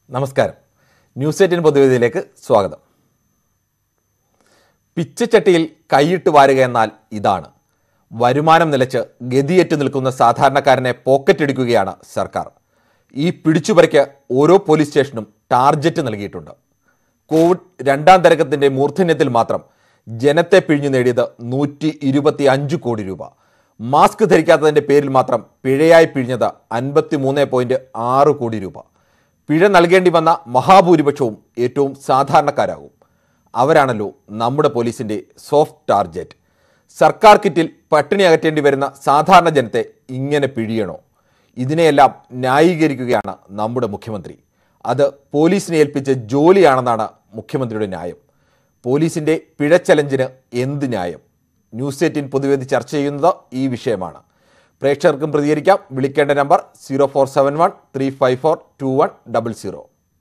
നമസ്കാരം news eighteen പൊതുവേദിയിലേക്ക് സ്വാഗതം പിച്ചച്ചട്ടിയിൽ കൈയിട്ട് വാരുക എന്നാൽ ഇതാണ് വരുമാനം നിലച്ച് ഗതിയേറ്റ് നിൽക്കുന്ന സാധാരണക്കാരനെ പോക്കറ്റടിക്കുകയാണ് സർക്കാർ ഈ പിടിച്ചുപറിക്ക് ഓരോ പോലീസ് സ്റ്റേഷനും ടാർജറ്റ് നൽകിയിട്ടുണ്ട് കോവിഡ് രണ്ടാം തരംഗത്തിന്റെ മൂർധന്യത്തിൽ മാത്രം ജനത്തെ പിഴിഞ്ഞു നേടിയത് നൂറ്റി ഇരുപത്തി അഞ്ച് കോടി രൂപ മാസ്ക് ധരിക്കാത്തതിന്റെ പേരിൽ മാത്രം പിഴയായി പിഴിഞ്ഞത് അൻപത്തി മൂന്ന് പോയിന്റ് ആറ് കോടി രൂപ പിഴ നൽകേണ്ടി വന്ന മഹാഭൂരിപക്ഷവും ഏറ്റവും സാധാരണക്കാരാകും അവരാണല്ലോ നമ്മുടെ പോലീസിന്റെ സോഫ്റ്റ് ടാർജറ്റ് സർക്കാർ കിറ്റിൽ പട്ടിണി അകറ്റേണ്ടി വരുന്ന സാധാരണ ജനത്തെ ഇങ്ങനെ പിഴിയണോ ഇതിനെയെല്ലാം ന്യായീകരിക്കുകയാണ് നമ്മുടെ മുഖ്യമന്ത്രി അത് പോലീസിനെ ഏൽപ്പിച്ച ജോലിയാണെന്നാണ് മുഖ്യമന്ത്രിയുടെ ന്യായം പോലീസിന്റെ പിഴ ചലഞ്ചിന് എന്ത് ന്യായം ന്യൂസ് എയ്റ്റീൻ പൊതുവേദി ചർച്ച ചെയ്യുന്നത് ഈ വിഷയമാണ് പ്രേക്ഷകർക്കും പ്രതികരിക്കാം വിളിക്കേണ്ട number zero four seven one three five four two one double zero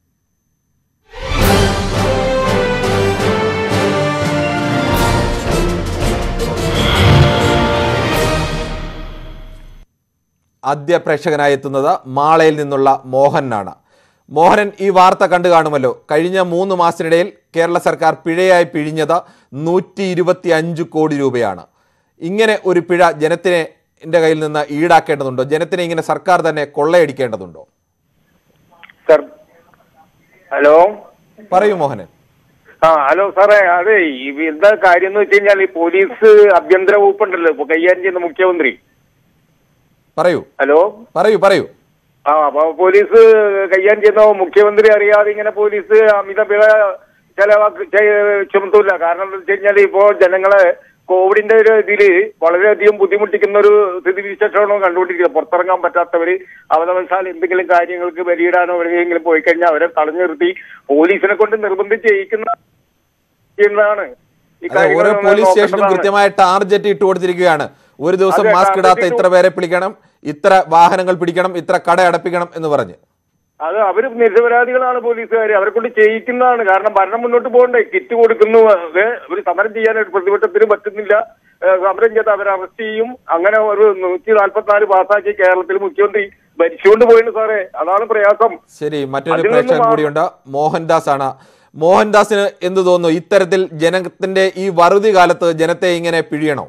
ആദ്യ പ്രേക്ഷകനായി എത്തുന്നത് മാളയിൽ നിന്നുള്ള മോഹനാണ് മോഹനൻ ഈ വാർത്ത കണ്ടു കാണുമല്ലോ കഴിഞ്ഞ മൂന്ന് മാസത്തിനിടയിൽ കേരള സർക്കാർ പിഴയായി പിഴിഞ്ഞത് നൂറ്റി ഇരുപത്തി അഞ്ച് കോടി രൂപയാണ് ഇങ്ങനെ ഒരു പിഴ ജനത്തിനെ ന്റെ കയ്യിൽ നിന്ന് ഈടാക്കേണ്ടതുണ്ടോ ജനത്തിനെ ഇങ്ങനെ സർക്കാർ തന്നെ കൊള്ളയടിക്കേണ്ടതുണ്ടോ സർ ഹലോ പറയൂ മോഹനൻ ആ ഹലോ സാറേ അതെ ഈ എന്താ കാര്യം എന്ന് വെച്ച് കഴിഞ്ഞാൽ ഈ പോലീസ് ആഭ്യന്തര വകുപ്പുണ്ടല്ലോ ഇപ്പൊ കൈകാര്യം ചെയ്യുന്ന മുഖ്യമന്ത്രി പറയൂ ഹലോ പറയൂ പറയൂ ആ അപ്പൊ പോലീസ് കൈകാര്യം ചെയ്യുന്ന മുഖ്യമന്ത്രി അറിയാതെ ഇങ്ങനെ പോലീസ് അമിത പിഴ ചെലവാക്ക് ചെ- ചുമത്തൂല കാരണം എന്താ വെച്ച് കഴിഞ്ഞാൽ ഇപ്പോ ജനങ്ങളെ കോവിഡിന്റെ ഒരു ഇതില് വളരെയധികം ബുദ്ധിമുട്ടിക്കുന്ന ഒരു സ്ഥിതിവിശേഷമാണ് കണ്ടുകൊണ്ടിരിക്കുന്നത് പുറത്തിറങ്ങാൻ പറ്റാത്തവര് അവതവശാൽ എന്തെങ്കിലും കാര്യങ്ങൾക്ക് ബലിയിടാനോ എവിടെയെങ്കിലും പോയി കഴിഞ്ഞാൽ അവരെ തടഞ്ഞു നിർത്തി പോലീസിനെ കൊണ്ട് നിർബന്ധിച്ച് ചെയ്യിക്കുന്ന ചെയ്യുന്നതാണ് ഈ അതെ, ഓരോ കാര്യങ്ങൾ പോലീസ് സ്റ്റേഷനും നോക്കേണ്ടതാണ്. കൃത്യമായ ടാർജറ്റ് ഇട്ട് കൊടുത്തിരിക്കുകയാണ് ഒരു ദിവസം അതെ, മാസ്ക് ഇടാത്ത target ഇത്ര പേരെ പിടിക്കണം ഇത്ര വാഹനങ്ങൾ പിടിക്കണം ഇത്ര കട അടപ്പിക്കണം എന്ന് പറഞ്ഞ് അത് അവര് നിരപരാധികളാണ് പോലീസുകാർ അവരെ കൊണ്ട് ചെയ്യിക്കുന്നതാണ് കാരണം ഭരണം മുന്നോട്ട് പോകണ്ടേ കിറ്റ് കൊടുക്കുന്നു അത് ഒരു സമരം ചെയ്യാൻ ഒരു പ്രതിപക്ഷത്തിന് പറ്റുന്നില്ല ഏഹ് സമരം ചെയ്ത് അവരെ അറസ്റ്റ് ചെയ്യും അങ്ങനെ ഒരു നൂറ്റി നാല്പത്തിനാല് പാസ്സാക്കി കേരളത്തിൽ മുഖ്യമന്ത്രി ഭരിച്ചുകൊണ്ട് പോയിട്ടുണ്ട് സാറേ അതാണ് പ്രയാസം ശരി മറ്റൊരു അതിൽ നിന്ന് പ്രേക്ഷകൻ മാ- കൂടിയുണ്ട് മോഹൻദാസ് ആണ് മോഹൻദാസിന് എന്ത് തോന്നുന്നു ഇത്തരത്തിൽ ജനത്തിന്റെ ഈ വറുതി കാലത്ത് ജനത്തെ ഇങ്ങനെ പിഴിയണോ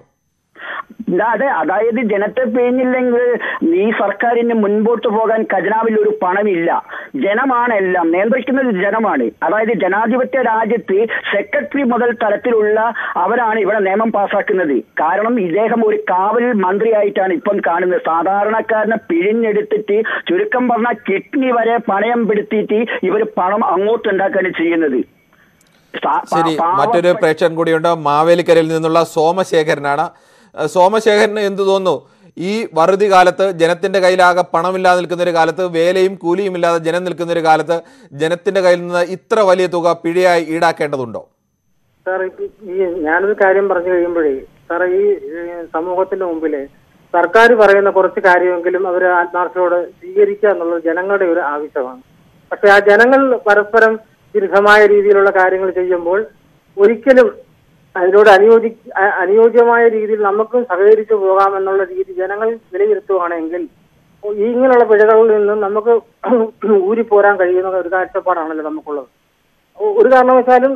അതെ അതായത് ജനത്തെ പിഴിഞ്ഞില്ലെങ്കിൽ ഈ സർക്കാരിന് മുൻപോട്ട് പോകാൻ ഖജനാവിൽ ഒരു പണമില്ല ജനമാണ് എല്ലാം നിയന്ത്രിക്കുന്നത് ജനമാണ് അതായത് ജനാധിപത്യ രാജ്യത്ത് സെക്രട്ടറി മുതൽ തലത്തിലുള്ള അവരാണ് ഇവിടെ നിയമം പാസാക്കുന്നത് കാരണം ഇദ്ദേഹം ഒരു കാവൽ മന്ത്രിയായിട്ടാണ് ഇപ്പം കാണുന്നത് സാധാരണക്കാരനെ പിഴിഞ്ഞെടുത്തിട്ട് ചുരുക്കം പറഞ്ഞാൽ കിഡ്നി വരെ പണയം പെടുത്തിയിട്ട് ഇവർ പണം അങ്ങോട്ട് ഉണ്ടാക്കുകയാണ് ചെയ്യുന്നത് സാ- ശരി പാ- മറ്റൊരു പാവപ്പെട്ട- പ്രേക്ഷകൻ കൂടിയുണ്ട് മാവേലിക്കരയിൽ നിന്നുള്ള സോമശേഖരനാണ് അഹ് സോമശേഖരന് എന്ത് തോന്നുന്നു ഈ വറുതി കാലത്ത് ജനത്തിന്റെ കയ്യിലാകെ പണമില്ലാതെ നിൽക്കുന്ന ഒരു കാലത്ത് വേലയും കൂലിയും ഇല്ലാതെ ജനം നിൽക്കുന്ന ഒരു കാലത്ത് ജനത്തിന്റെ കയ്യിൽ നിന്ന് ഇത്ര വലിയ തുക പിഴയായി ഈടാക്കേണ്ടതുണ്ടോ സാർ ഈ- ഈ ഞാനൊരു കാര്യം പറഞ്ഞു കഴിയുമ്പോഴേ സാർ ഈ ഏഹ്, സമൂഹത്തിന്റെ മുമ്പില് സർക്കാർ പറയുന്ന കുറച്ച് കാര്യമെങ്കിലും അവർ ആത്മാർത്ഥയോടെ സ്വീകരിക്കുക എന്നുള്ളത് ജനങ്ങളുടെ ഒരു ആവശ്യമാണ് പക്ഷെ ആ ജനങ്ങൾ പരസ്പരം വിരുദ്ധമായ രീതിയിലുള്ള കാര്യങ്ങൾ ചെയ്യുമ്പോൾ ഒരിക്കലും അതിനോട് അനുയോജി അ- അനുയോജ്യമായ രീതിയിൽ നമുക്കും സഹകരിച്ചു പോകാമെന്നുള്ള രീതി ജനങ്ങൾ വിലയിരുത്തുകയാണെങ്കിൽ ഈ ഇങ്ങനെയുള്ള പിഴകളിൽ നിന്നും നമുക്ക് ഊരിപ്പോരാൻ കഴിയുന്ന ഒരു കാഴ്ചപ്പാടാണല്ലോ നമുക്കുള്ളത് ഒ- ഒരു കാരണവശാലും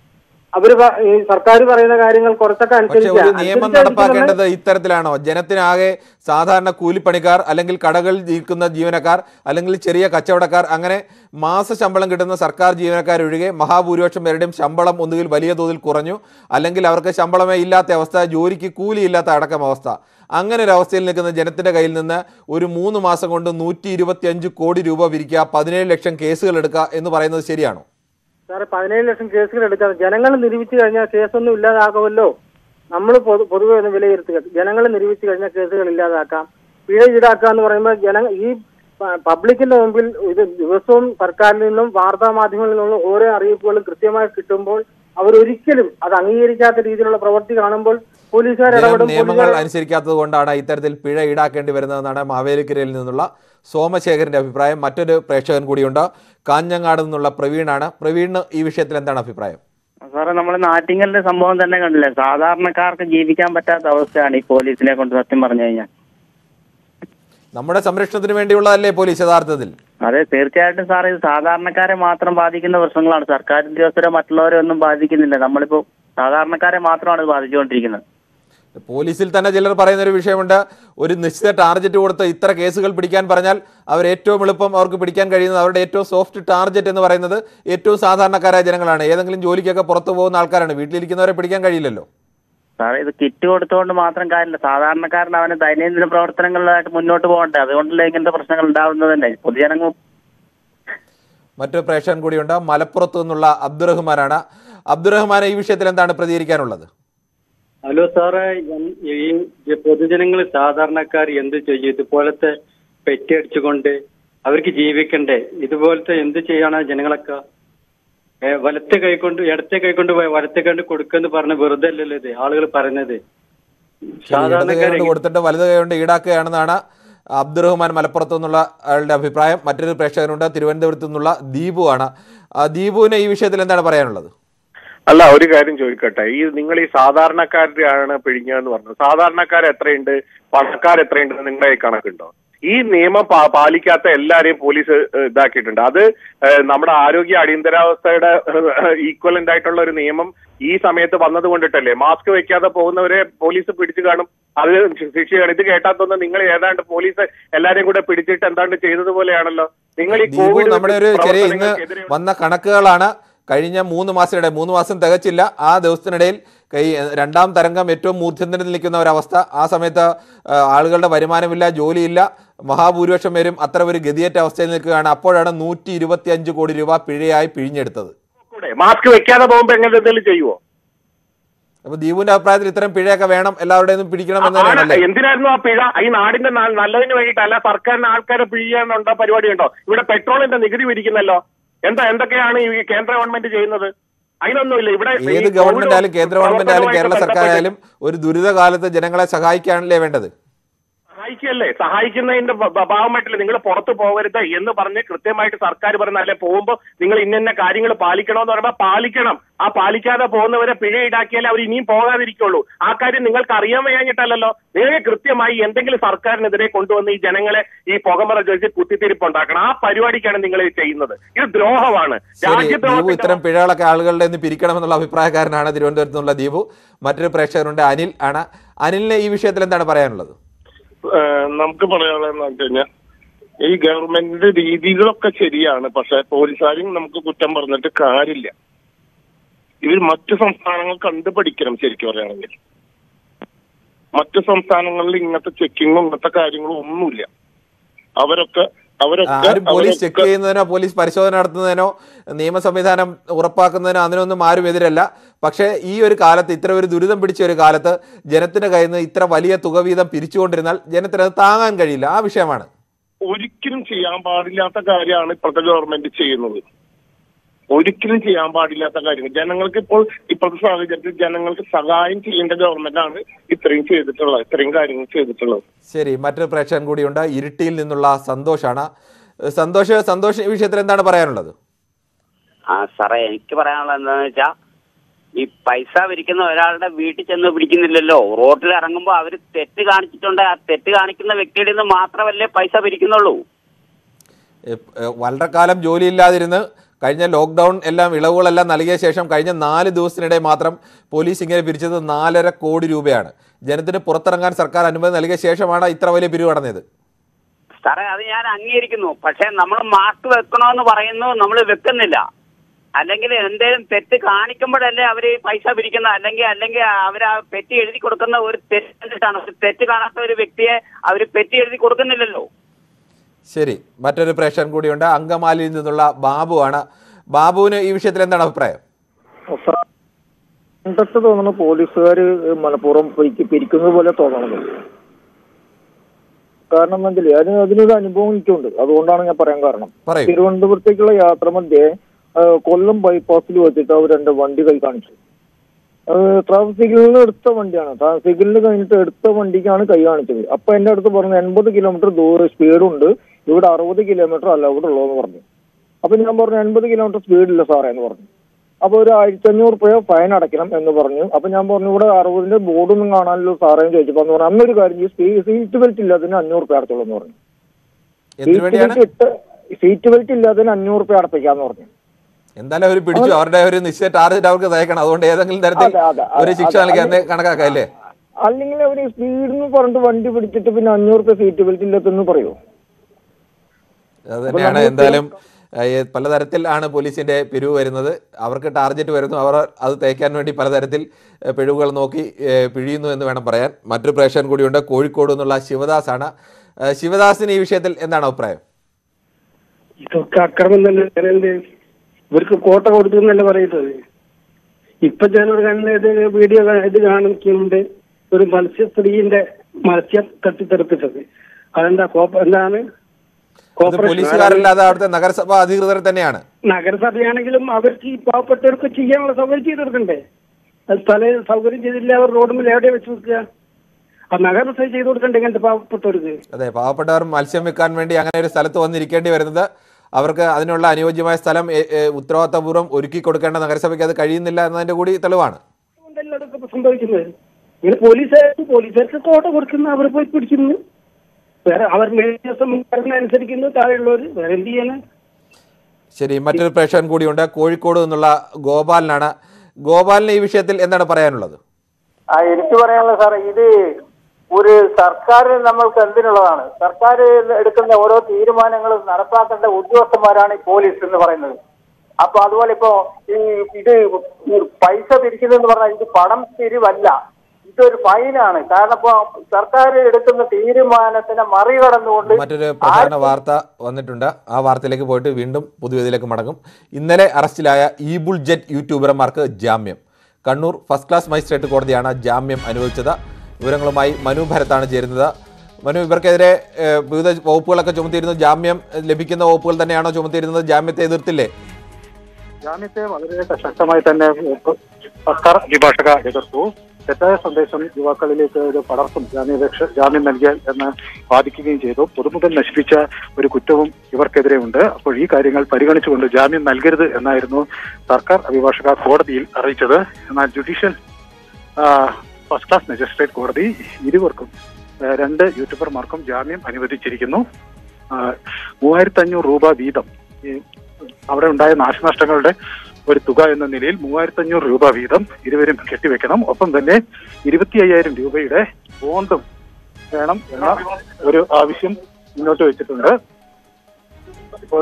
അവര് പ- ഈ സർക്കാർ പറയുന്ന കാര്യങ്ങൾ കുറച്ചൊക്കെ പക്ഷെ അനുസരിക്കുക ഒരു നിയമം അനുസരിച്ചായിരിക്കും നടപ്പാക്കേണ്ടത് ഇത്തരത്തിലാണോ ജനത്തിനാകെ സാധാരണ കൂലിപ്പണിക്കാർ അല്ലെങ്കിൽ കടകളിൽ നിൽക്കുന്ന ജീവനക്കാർ അല്ലെങ്കിൽ ചെറിയ കച്ചവടക്കാർ അങ്ങനെ മാസ ശമ്പളം കിട്ടുന്ന സർക്കാർ ജീവനക്കാരൊഴികെ മഹാഭൂരിപക്ഷം പേരുടെയും ശമ്പളം ഒന്നുകിൽ വലിയ തോതിൽ കുറഞ്ഞു അല്ലെങ്കിൽ അവർക്ക് ശമ്പളമേ ഇല്ലാത്ത അവസ്ഥ ജോലിക്ക് കൂലിയില്ലാത്ത അടക്കം അവസ്ഥ അങ്ങനെ ഒരു അവസ്ഥയിൽ നിൽക്കുന്ന ജനത്തിന്റെ കയ്യിൽ നിന്ന് ഒരു മൂന്ന് മാസം കൊണ്ട് നൂറ്റി ഇരുപത്തി കോടി രൂപ വിരിക്കുക പതിനേഴ് ലക്ഷം കേസുകൾ എടുക്കുക എന്ന് പറയുന്നത് ശരിയാണോ സാറ് പതിനേഴ് ലക്ഷം കേസുകൾ എടുക്കാൻ ജനങ്ങൾ നിരൂപിച്ചു കഴിഞ്ഞാൽ കേസൊന്നും ഇല്ലാതാകുമല്ലോ നമ്മൾ പൊതുവെ ഒന്ന് വിലയിരുത്തുക ജനങ്ങൾ നിരൂപിച്ചു കഴിഞ്ഞാൽ കേസുകൾ ഇല്ലാതാക്കാം പിഴ ഈടാക്കുക എന്ന് പറയുമ്പോൾ ജന ഈ പ- പബ്ലിക്കിന്റെ മുമ്പിൽ ഇത് ദിവസവും സർക്കാരിൽ നിന്നും വാർത്താ മാധ്യമങ്ങളിൽ നിന്നും ഓരോ അറിയിപ്പുകളും കൃത്യമായി കിട്ടുമ്പോൾ അവരൊരിക്കലും അത് അംഗീകരിക്കാത്ത രീതിയിലുള്ള പ്രവൃത്തി കാണുമ്പോൾ പോലീസുകാർ ജനം ഇടപെടും നിയമങ്ങൾ പോലീസുകാർ അനുസരിക്കാത്തത് കൊണ്ടാണ് ഇത്തരത്തിൽ പിഴ ഈടാക്കേണ്ടി വരുന്നതെന്നാണ് മാവേലിക്കരയിൽ നിന്നുള്ള സോമശേഖരന്റെ അഭിപ്രായം മറ്റൊരു പ്രേക്ഷകൻ കൂടിയുണ്ട് കാഞ്ഞങ്ങാട് നിന്നുള്ള പ്രവീണാണ് പ്രവീണിന് ഈ വിഷയത്തിൽ എന്താണ് അഭിപ്രായം സാറേ നമ്മൾ നാട്ടിങ്ങലിന്റെ സംഭവം തന്നെ കണ്ടില്ലേ സാധാരണക്കാർക്ക് ജീവിക്കാൻ പറ്റാത്ത അവസ്ഥയാണ് ഈ പോലീസിനെ കൊണ്ട് സത്യം പറഞ്ഞു കഴിഞ്ഞാൽ നമ്മുടെ സംരക്ഷണത്തിന് വേണ്ടിയുള്ളതല്ലേ പോലീസ് യഥാർത്ഥത്തിൽ അതെ തീർച്ചയായിട്ടും സാർ ഇത് സാധാരണക്കാരെ മാത്രം ബാധിക്കുന്ന പ്രശ്നങ്ങളാണ് സർക്കാർ ഉദ്യോഗസ്ഥരെ മറ്റുള്ളവരെ ഒന്നും ബാധിക്കുന്നില്ല നമ്മളിപ്പോ സാധാരണക്കാരെ മാത്രമാണ് ഇത് ബാധിച്ചുകൊണ്ടിരിക്കുന്നത് പോലീസിൽ തന്നെ ചിലർ പറയുന്ന ഒരു വിഷയമുണ്ട് ഒരു നിശ്ചിത ടാർഗറ്റ് കൊടുത്ത് ഇത്ര കേസുകൾ പിടിക്കാൻ പറഞ്ഞാൽ അവർ ഏറ്റവും എളുപ്പം അവർക്ക് പിടിക്കാൻ കഴിയുന്നത് അവരുടെ ഏറ്റവും സോഫ്റ്റ് ടാർഗറ്റ് എന്ന് പറയുന്നത് ഏറ്റവും സാധാരണക്കാരായ ജനങ്ങളാണ് ഏതെങ്കിലും ജോലിക്കൊക്കെ പുറത്തു പോകുന്ന ആൾക്കാരാണ് വീട്ടിലിരിക്കുന്നവരെ പിടിക്കാൻ കഴിയില്ലല്ലോ സാറേ ഇത് കിറ്റ് കൊടുത്തുകൊണ്ട് മാത്രം കാര്യമില്ല സാധാരണക്കാരൻ അവന് ദൈനംദിന പ്രവർത്തനങ്ങളിലായിട്ട് മുന്നോട്ട് പോകണ്ടേ അതുകൊണ്ടല്ലേ ഇങ്ങനത്തെ പ്രശ്നങ്ങൾ ഉണ്ടാവുന്നത് തന്നെ പൊതുജനങ്ങൾ മറ്റൊരു പ്രേക്ഷകൻ കൂടിയുണ്ട് മലപ്പുറത്തു നിന്നുള്ള അബ്ദുറഹ്മാനാണ് അബ്ദുറഹ്മാൻ ഈ വിഷയത്തിൽ എന്താണ് പ്രതികരിക്കാനുള്ളത് ഹലോ സാറേ ഞാൻ- ഈ പൊതുജനങ്ങൾ സാധാരണക്കാർ എന്ത് ചെയ്യും ഇതുപോലത്തെ പെറ്റിയടിച്ചുകൊണ്ട് അവർക്ക് ജീവിക്കണ്ടേ ഇതുപോലത്തെ എന്ത് ചെയ്യാണ് ജനങ്ങളൊക്കെ ഏ, വലത്തെ കൈകൊണ്ട് ഇടത്തെ കൈകൊണ്ട് പോയി വലത്തെ കൈകൊണ്ട് കൊടുക്കെന്ന് പറഞ്ഞ വെറുതെ അല്ലല്ലോ ഇത് ആളുകൾ പറയുന്നത് ഇടത് കൈ സാധാരണക്കാരെ കൊണ്ട് കൊടുത്തിട്ട് വലത് കൈ കൊണ്ട് ഈടാക്കുകയാണെന്നാണ് അബ്ദുറഹ്മാൻ മലപ്പുറത്തു നിന്നുള്ള ആളുടെ അഭിപ്രായം മറ്റൊരു പ്രേക്ഷകനുണ്ട് തിരുവനന്തപുരത്തു നിന്നുള്ള ദീപു ആണ് ആ, ദീപുവിന് ഈ വിഷയത്തിൽ എന്താണ് പറയാനുള്ളത് അല്ല ഒരു കാര്യം ചോദിക്കട്ടെ ഈ നിങ്ങൾ ഈ സാധാരണക്കാരാണ് പിഴിഞ്ഞതെന്ന് പറഞ്ഞു സാധാരണക്കാർ എത്രയുണ്ട് പണക്കാർ എത്രയുണ്ട് നിങ്ങളുടെ കയ്യിൽ കണക്കുണ്ടോ ഈ നിയമം പാ- പാലിക്കാത്ത എല്ലാരെയും പോലീസ് ഏഹ്, ഇതാക്കിയിട്ടുണ്ട് അത് ഏഹ്, നമ്മുടെ ആരോഗ്യ അടിയന്തരാവസ്ഥയുടെ ഈക്വലന്റ് ആയിട്ടുള്ള ഒരു നിയമം ഈ സമയത്ത് വന്നത് കൊണ്ടിട്ടല്ലേ മാസ്ക് വെക്കാതെ പോകുന്നവരെ പോലീസ് പിടിച്ചു കാണും അത് ശിക്ഷയാണ് ഇത് കേട്ടാത്തൊന്നും നിങ്ങൾ ഏതാണ്ട് പോലീസ് എല്ലാരെയും കൂടെ പിടിച്ചിട്ട് എന്താണ്ട് ചെയ്തതുപോലെയാണല്ലോ നിങ്ങൾ ഈ ദീപു കോവിഡ് നമ്മുടെ ഒരു ചെറിയ ഇന്ന് പ്രവർത്തനങ്ങൾക്കെതിരെ വന്ന കണക്കുകളാണ് കഴിഞ്ഞ മൂന്ന് മാസത്തിനിടെ മൂന്ന് മാസം തികച്ചില്ല ആ ദിവസത്തിനിടയിൽ കൈ രണ്ടാം തരംഗം ഏറ്റവും മൂർധന്യത്തിൽ നിൽക്കുന്ന ഒരവസ്ഥ ആ സമയത്ത് ആ, ആളുകളുടെ വരുമാനമില്ല ജോലിയില്ല മഹാഭൂരിപക്ഷം പേരും അത്ര ഒരു ഗതിയേറ്റ അവസ്ഥയിൽ നിൽക്കുകയാണ് അപ്പോഴാണ് നൂറ്റി ഇരുപത്തി അഞ്ച് കോടി രൂപ പിഴയായി പിഴിഞ്ഞെടുത്തത് കൂടെ മാസ്ക് വെക്കാതെ പോകുമ്പോ എങ്ങനെ എന്തെങ്കിലും ചെയ്യുവോ അപ്പൊ ദീപുവിന്റെ അഭിപ്രായത്തിൽ ഇത്തരം പിഴയൊക്കെ വേണം എല്ലാവരുടെയും പിടിക്കണം എന്ന് ആണ്. തന്നെയാണല്ലേ എന്തിനായിരുന്നു ആ പിഴ ഈ നാടിന്റെ ന- നല്ലതിന് വേണ്ടിയിട്ടല്ല സർക്കാരിന് ആൾക്കാരെ പിഴിയാനുണ്ടോ പരിപാടി ഉണ്ടോ ഇവിടെ പെട്രോളിന്റെ നികുതി പിരിക്കുന്നല്ലോ എന്താ എന്തൊക്കെയാണ് ഈ കേന്ദ്ര ഗവൺമെന്റ് ചെയ്യുന്നത് അതിനൊന്നുമില്ല ഇവിടെ ഈ ഏത് ഗവൺമെന്റ് ആയാലും കേന്ദ്ര ഗവൺമെന്റ് ആയാലും കേരള പ്രവർത്തനവുമായിട്ട് സർക്കാർ ആയാലും ഒരു ദുരിതകാലത്ത് ജനങ്ങളെ സഹായിക്കാനല്ലേ വേണ്ടത് സഹായിക്കല്ലേ സഹായിക്കുന്നതിന്റെ ഭ- ഭ- ഭാഗമായിട്ടല്ലേ നിങ്ങൾ പുറത്തു പോകരുത് എന്ന് പറഞ്ഞ് കൃത്യമായിട്ട് സർക്കാർ പറഞ്ഞ അല്ലെ പോകുമ്പോൾ നിങ്ങൾ ഇന്ന കാര്യങ്ങൾ പാലിക്കണമെന്ന് പറയുമ്പോൾ പാലിക്കണം ആ പാലിക്കാതെ പോകുന്നവരെ പിഴ ഈടാക്കിയാലേ അവർ ഇനിയും പോകാതിരിക്കുള്ളൂ ആ കാര്യം നിങ്ങൾക്ക് അറിയാൻ വയ്യാഞ്ഞിട്ടല്ലല്ലോ നിങ്ങൾക്ക് കൃത്യമായി എന്തെങ്കിലും സർക്കാരിനെതിരെ കൊണ്ടുവന്ന് ഈ ജനങ്ങളെ ഈ പുകമറ ചോദിച്ച് കുത്തിത്തിരിപ്പുണ്ടാക്കണം ആ പരിപാടിക്കാണ് നിങ്ങൾ ഇത് ചെയ്യുന്നത് ഇത് ദ്രോഹമാണ് ശരി ദീപു രാജ്യദ്രോഹത്തിന്റെ ഇത്തരം പിഴകളൊക്കെ ആളുകളുടെ നിന്ന് പിരിക്കണമെന്നുള്ള അഭിപ്രായക്കാരനാണ് തിരുവനന്തപുരത്ത് നിന്നുള്ള ദീപു മറ്റൊരു പ്രേക്ഷകരുണ്ട് അനിൽ ആണ് അനിലിന് ഈ വിഷയത്തിൽ എന്താണ് പറയാനുള്ളത് ഏഹ് നമുക്ക് പറയാനുള്ളതെന്ന് വെച്ച് കഴിഞ്ഞാൽ ഈ ഗവൺമെന്റിന്റെ രീതികളൊക്കെ ശരിയാണ് പക്ഷെ പോലീസുകാരും നമുക്ക് കുറ്റം പറഞ്ഞിട്ട് കാര്യമില്ല ഇവർ മറ്റു സംസ്ഥാനങ്ങൾ കണ്ടു പഠിക്കണം ശരിക്കും പറയുകയാണെങ്കിൽ മറ്റു സംസ്ഥാനങ്ങളിൽ ഇങ്ങനത്തെ ചെക്കിങ്ങും ഇങ്ങനത്തെ കാര്യങ്ങളും ഒന്നുമില്ല അവരൊക്കെ അവരൊക്കെ ആരും പോലീസ് ചെക്ക് അവരൊക്കെ ചെയ്യുന്നതിനോ പോലീസ് പരിശോധന നടത്തുന്നതിനോ നിയമ സംവിധാനം ഉറപ്പാക്കുന്നതിനോ അതിനൊന്നും ആരും എതിരല്ല പക്ഷേ ഈ ഒരു കാലത്ത് ഇത്ര ഒരു ദുരിതം പിടിച്ച ഒരു കാലത്ത് ജനത്തിന്റെ കയ്യിൽ നിന്ന് ഇത്ര വലിയ തുക വീതം പിരിച്ചുകൊണ്ടിരുന്നാൽ ജനത്തിന് അത് താങ്ങാൻ കഴിയില്ല ആ വിഷയമാണ് ഒരിക്കലും ചെയ്യാൻ പാടില്ലാത്ത കാര്യമാണ് ഇപ്പോഴത്തെ ഗവൺമെന്റ് ചെയ്യുന്നത് ഒരിക്കലും ചെയ്യാൻ പാടില്ലാത്ത കാര്യങ്ങൾ ജനങ്ങൾക്ക് ഇപ്പോൾ ഇപ്പോഴത്തെ സാഹചര്യത്തിൽ ജനങ്ങൾക്ക് സഹായം ചെയ്യേണ്ട ഗവൺമെന്റാണ് ഇത്രയും ചെയ്തിട്ടുള്ളത് ഇത്രയും കാര്യങ്ങൾ ചെയ്തിട്ടുള്ളത് ശരി മറ്റൊരു പ്രേക്ഷകൻ കൂടിയുണ്ട് ഇരിട്ടിയിൽ നിന്നുള്ള സന്തോഷാണ് സന്തോഷ് സന്തോഷ് ഈ വിഷയത്തിൽ എന്താണ് പറയാനുള്ളത് ആ സാറേ എനിക്ക് പറയാനുള്ളത് എന്താണെന്ന് വെച്ചാ ഈ പൈസ പിരിക്കുന്ന ഒരാളുടെ വീട്ടിൽ ചെന്ന് പിടിക്കുന്നില്ലല്ലോ റോട്ടിൽ ഇറങ്ങുമ്പോൾ അവർ തെറ്റ് കാണിച്ചിട്ടുണ്ട് ആ തെറ്റ് കാണിക്കുന്ന വ്യക്തിയുടെ നിന്ന് മാത്രമല്ലേ പൈസ പിരിക്കുന്നുള്ളൂ എ- എ- വളരെ കാലം ജോലിയില്ലാതിരുന്ന് കഴിഞ്ഞ ലോക്ക്ഡൗൺ എല്ലാം ഇളവുകളെല്ലാം നൽകിയ ശേഷം കഴിഞ്ഞ നാല് ദിവസത്തിനിടെ മാത്രം പോലീസ് ഇങ്ങനെ പിരിച്ചത് നാലര കോടി രൂപയാണ് ജനത്തിന് പുറത്തിറങ്ങാൻ സർക്കാർ അനുമതി നൽകിയ ശേഷമാണ് ഇത്ര വലിയ പിരിവ് നടന്നത് സാറേ അത് ഞാൻ അംഗീകരിക്കുന്നു പക്ഷെ നമ്മൾ മാസ്ക് വെക്കണമെന്ന് പറയുന്നു നമ്മൾ വെക്കുന്നില്ല അല്ലെങ്കിൽ എന്തെങ്കിലും തെറ്റ് കാണിക്കുമ്പോഴല്ലേ അവർ പൈസ പിരിക്കുന്നത് അല്ലെങ്കിൽ അല്ലെങ്കിൽ അവർ ആ പെറ്റി എഴുതി കൊടുക്കുന്ന ഒരു തെറ്റ് കണ്ടിട്ടാണ് ഒരു തെറ്റ് കാണാത്ത ഒരു വ്യക്തിയെ അവർ പെറ്റി എഴുതി കൊടുക്കുന്നില്ലല്ലോ ശരി മറ്റൊരു പ്രേക്ഷകൻ കൂടിയുണ്ട് അങ്കമാലിയിൽ നിന്നുള്ള ബാബുവാണ് ബാബുവിന് ഈ വിഷയത്തിൽ എന്താണ് അഭിപ്രായം കണ്ടിട്ട് തോന്നുന്നു പോലീസുകാർ മനഃപൂർവ്വം പിരിക്ക് പിരിക്കുന്നത് പോലെ തോന്നണത് കാരണം എന്താ വെച്ചാല് അതിന് അതിനൊരു അനുഭവം എനിക്കുണ്ട് അതുകൊണ്ടാണ് ഞാൻ പറയാൻ കാരണം പറയൂ തിരുവനന്തപുരത്തേക്കുള്ള യാത്ര മധ്യേ ആ, കൊല്ലം ബൈപ്പാസിൽ വെച്ചിട്ട് അവർ എന്റെ വണ്ടി കൈ കാണിച്ചു ട്രാഫിക് സിഗ്നലിന് എടുത്ത വണ്ടിയാണ് ട്രാഫിക് സിഗ്നലിൽ കഴിഞ്ഞിട്ട് എടുത്ത വണ്ടിക്കാണ് കൈ കാണിച്ചത് അപ്പൊ എന്റെ അടുത്ത് പറഞ്ഞു എൺപത് കിലോമീറ്റർ ദൂര സ്പീഡുണ്ട് ഇവിടെ അറുപത് കിലോമീറ്റർ അല്ല ഇവിടെ ഉള്ളൂ എന്ന് പറഞ്ഞു അപ്പൊ ഞാൻ പറഞ്ഞു എൺപത് കിലോമീറ്റർ സ്പീഡില്ല സാറേ എന്ന് പറഞ്ഞു അപ്പൊ ഒരു ആയിരത്തി അഞ്ഞൂറ് രൂപ ഫൈൻ അടയ്ക്കണം എന്ന് പറഞ്ഞു അപ്പൊ ഞാൻ പറഞ്ഞു ഇവിടെ അറുപതിന്റെ ബോർഡൊന്നും കാണാനല്ലോ സാറേ എന്ന് ചോദിച്ചപ്പോ എന്ന് പറഞ്ഞു അന്നൊരു കാര്യം ചെയ്യ്, സീ- സീറ്റ് ബെൽറ്റ് ഇല്ല അതിന് അഞ്ഞൂറ് രൂപ അടച്ചോളൂ എന്ന് പറഞ്ഞു എന്തിനു വേണ്ടിയാണ് സീറ്റ് ബെൽറ്റ് ഇട്ട് സീറ്റ് ബെൽറ്റ് ഇല്ലാത്തതിന് അഞ്ഞൂറ് റുപ്യ അടപ്പിക്കാന്ന് പറഞ്ഞു എന്തായാലും അവർ പിടിച്ചു അവരുടെ ഒരു നിശ്ചയ ടാർഗറ്റ് അവർക്ക് തയ്ക്കണം അതുകൊണ്ട് ഏതെങ്കിലും തരത്തിൽ അതെ, അതെ, അതെ, ഒരു ശിക്ഷ അതെ, നൽകി അതെ. അന്ന് കണക്കാക്കാം അല്ലേ അല്ലെങ്കിൽ അവര് സ്പീഡിന്ന് പറഞ്ഞിട്ട് വണ്ടി പിടിച്ചിട്ട് പിന്നെ അഞ്ഞൂറ് റുപ്യ സീറ്റ് ബെൽറ്റ് ഇല്ലാത്തെന്ന് പറയൂ അത് തന്നെയാണ് എന്തായാലും ഏഹ്, പലതരത്തിലാണ് പോലീസിന്റെ പിരിവ് വരുന്നത് അവർക്ക് ടാർഗറ്റ് വരുന്നു അവർ അത് തേക്കാൻ വേണ്ടി പലതരത്തിൽ ഏഹ്, പിഴവുകൾ നോക്കി ഏഹ്, പിഴിയുന്നു എന്ന് വേണം പറയാൻ മറ്റൊരു പ്രേക്ഷകൻ കൂടിയുണ്ട് കോഴിക്കോട് നിന്നുള്ള ശിവദാസ് ആണ് ഏഹ്, ശിവദാസിന് ഈ വിഷയത്തിൽ എന്താണ് അഭിപ്രായം ഇതൊക്കെ അക്രമം തന്നെ ജനന്റെ ഇവർക്ക് കോട്ട കൊടുത്തു എന്നല്ല പറയുന്നത് ഇപ്പൊ ചിലർ കണ്ണ് ഇത് വീഡിയോ കാ- ഇത് കാണിക്കുന്നുണ്ട് ഒരു മത്സ്യ സ്ത്രീന്റെ മത്സ്യം തട്ടിത്തെറിപ്പിച്ചത് അതെന്താ കോപ്പ എന്താണ് ഇത് കോർപ്പറേഷൻ പോലീസുകാരല്ലാതെ അവിടുത്തെ നഗരസഭാ അധികൃതർ തന്നെയാണ് നഗരസഭയാണെങ്കിലും അവർക്ക് ഈ പാവപ്പെട്ടവർക്ക് ചെയ്യാനുള്ള സൗകര്യം ചെയ്ത് കൊടുക്കണ്ടേ അത് സ്ഥല സൗകര്യം ചെയ്തില്ല അവർ റോഡ് എവിടെ വെച്ച് വെക്കുക ആ നഗരസഭ ചെയ്ത് കൊടുക്കണ്ടേ ഇങ്ങനത്തെ പാവപ്പെട്ടവർക്ക് അതെ പാവപ്പെട്ടവർ മത്സ്യം വിൽക്കാൻ വേണ്ടി അങ്ങനെ ഒരു സ്ഥലത്ത് വന്നിരിക്കേണ്ടി വരുന്നത് അവർക്ക് അതിനുള്ള അനുയോജ്യമായ സ്ഥലം ഏ, ഏ, ഉത്തരവാദിത്തപൂർവ്വം ഒരുക്കി കൊടുക്കേണ്ട നഗരസഭയ്ക്ക് അത് കഴിയുന്നില്ല എന്നതിന്റെ കൂടി തെളിവാണ് അതുകൊണ്ടല്ല അതൊക്കെ ഇപ്പൊ സംഭവിക്കുന്നത് ഇങ്ങനെ പോലീസുകാർക്ക് പോലീസുകാർക്ക് കോട്ട കൊടുക്കുന്നു അവർ പോയി പിടിക്കുന്നു വേറെ അവർ ദിവസം അനുസരിക്കുന്നു താഴെയുള്ളവർ വേറെ എന്ത് ചെയ്യാനാ ശരി മറ്റൊരു പ്രേക്ഷകൻ കൂടിയുണ്ട് കോഴിക്കോട് നിന്നുള്ള ഗോപാലനാണ് ഗോപാലിന് ഈ വിഷയത്തിൽ എന്താണ് പറയാനുള്ളത് ആ എനിക്ക് പറയാനുള്ള സാറേ ഇത് ഒരു സർക്കാർ നമ്മൾക്ക് എന്തിനുള്ളതാണ് സർക്കാർ എടുക്കുന്ന ഓരോ തീരുമാനങ്ങളും നടപ്പാക്കേണ്ട ഉദ്യോഗസ്ഥന്മാരാണ് ഈ പോലീസ് എന്ന് പറയുന്നത് അപ്പൊ അതുപോലെ ഇപ്പോ ഈ ഇത് ഈ പൈസ പിരിക്കുന്നതെന്ന് പറഞ്ഞാൽ ഇത് പണം പിരിവല്ല ഇതൊരു ഫൈനാണ് കാരണം ഇപ്പൊ സർക്കാർ എടുക്കുന്ന തീരുമാനത്തിനെ മറികടന്നുകൊണ്ട് മറ്റൊരു പ്രധാന വാർത്ത വന്നിട്ടുണ്ട് ആ വാർത്തയിലേക്ക് പോയിട്ട് വീണ്ടും പൊതുവേദിയിലേക്ക് മടങ്ങും ഇന്നലെ അറസ്റ്റിലായ ഈ ബുൾജെറ്റ് യൂട്യൂബർമാർക്ക് ജാമ്യം കണ്ണൂർ ഫസ്റ്റ് ക്ലാസ് മജിസ്ട്രേറ്റ് കോടതിയാണ് ജാമ്യം അനുവദിച്ചത് വിവരങ്ങളുമായി മനു ഭരത്താണ് ചേരുന്നത് മനു ഇവർക്കെതിരെ ഏഹ്, വിവിധ വകുപ്പുകളൊക്കെ ചുമത്തിയിരുന്നു ജാമ്യം ലഭിക്കുന്ന വകുപ്പുകൾ തന്നെയാണോ ചുമത്തിയിരുന്നത് ജാമ്യത്തെ എതിർത്തില്ലേ ജാമ്യത്തെ വളരെ ശക്തമായി തന്നെ സർക്കാർ അഭിഭാഷക എതിർത്തു തെറ്റായ സന്ദേശം യുവാക്കളിലേക്ക് ഇത് പടർത്തും ജാമ്യാപേക്ഷ ജാമ്യം നൽകിയാൽ എന്ന് വാദിക്കുകയും ചെയ്തു പൊതുമുതൽ നശിപ്പിച്ച ഒരു കുറ്റവും ഇവർക്കെതിരെ ഉണ്ട് അപ്പോൾ ഈ കാര്യങ്ങൾ പരിഗണിച്ചുകൊണ്ട് ജാമ്യം നൽകരുത് എന്നായിരുന്നു സർക്കാർ അഭിഭാഷക കോടതിയിൽ അറിയിച്ചത് എന്നാൽ ജുഡീഷ്യൽ ആ, ഫസ്റ്റ് ക്ലാസ് മജിസ്ട്രേറ്റ് കോടതി ഇരുവർക്കും ആ, രണ്ട് യൂട്യൂബർമാർക്കും ജാമ്യം അനുവദിച്ചിരിക്കുന്നു മൂവായിരത്തി അഞ്ഞൂറ് രൂപ വീതം ഈ അവിടെ ഉണ്ടായ നാശനഷ്ടങ്ങളുടെ ഒരു തുക എന്ന നിലയിൽ മൂവായിരത്തി അഞ്ഞൂറ് രൂപ വീതം ഇരുവരും കെട്ടിവെക്കണം ഒപ്പം തന്നെ ഇരുപത്തി അയ്യായിരം രൂപയുടെ ബോണ്ടും വേണം എന്ന ഒരു ആവശ്യം മുന്നോട്ട് വെച്ചിട്ടുണ്ട് ഇപ്പോൾ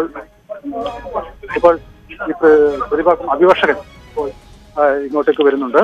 ഇപ്പോൾ ഈ പ്ര- പ്രതിഭാഗം അഭിഭാഷകൻ ഇപ്പോൾ ആ, ഇങ്ങോട്ടേക്ക് വരുന്നുണ്ട്